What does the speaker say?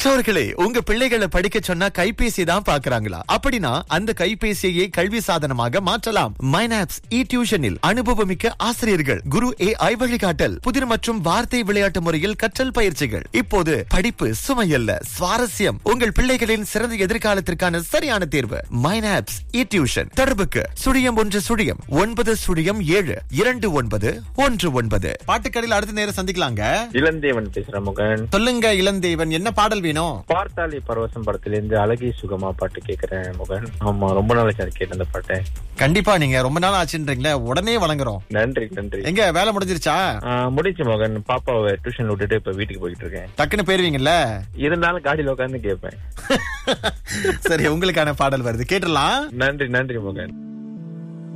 பெற்றோர்களே உங்க பிள்ளைகளை படிக்க சொன்னா கைபேசி தான் பாக்குறாங்களா அப்படின்னா அந்த கைபேசியை கல்வி சாதனமாக மாற்றலாம் மைனாப்ஸ் இ டியூஷனில் அனுபவமிக்க ஆசிரியர்கள் குரு ஏ ஐ வழிகாட்டல் புதிர் மற்றும் வார்த்தை விளையாட்டு முறையில் கற்றல் பயிற்சிகள் இப்போது படிப்பு சுமையல்ல சுவாரஸ்யம் உங்கள் பிள்ளைகளின் சிறந்த எதிர்காலத்திற்கான சரியான தேர்வு மைனாப்ஸ் இ டியூஷன் தொடர்புக்கு சுழியம் ஒன்று சுழியம் ஒன்பது சுழியம் ஏழு இரண்டு ஒன்பது ஒன்று ஒன்பது பாட்டுக்கடையில் அடுத்த நேரம் சந்திக்கலாங்க இளந்தேவன் பேசுறேன் முகன் சொல்லுங்க இளந்தேவன் என்ன பாடல் வேணும் பார்த்தாலி பரவசம் படத்திலிருந்து அழகி சுகமா பாட்டு கேக்குறேன் முகன் ஆமா ரொம்ப நாளைக்கு எனக்கு கேட்ட அந்த பாட்டை கண்டிப்பா நீங்க ரொம்ப நாள் ஆச்சுன்றீங்களே உடனே வழங்குறோம் நன்றி நன்றி எங்க வேலை முடிஞ்சிருச்சா ஆ, முடிச்சு மகன் பாப்பாவை டியூஷன் விட்டுட்டு இப்ப வீட்டுக்கு போயிட்டு இருக்கேன் டக்குன்னு போயிருவீங்கல்ல இருந்தாலும் காடியில உட்காந்து கேட்பேன் சரி உங்களுக்கான பாடல் வருது கேட்டுடலாம் நன்றி நன்றி மகன்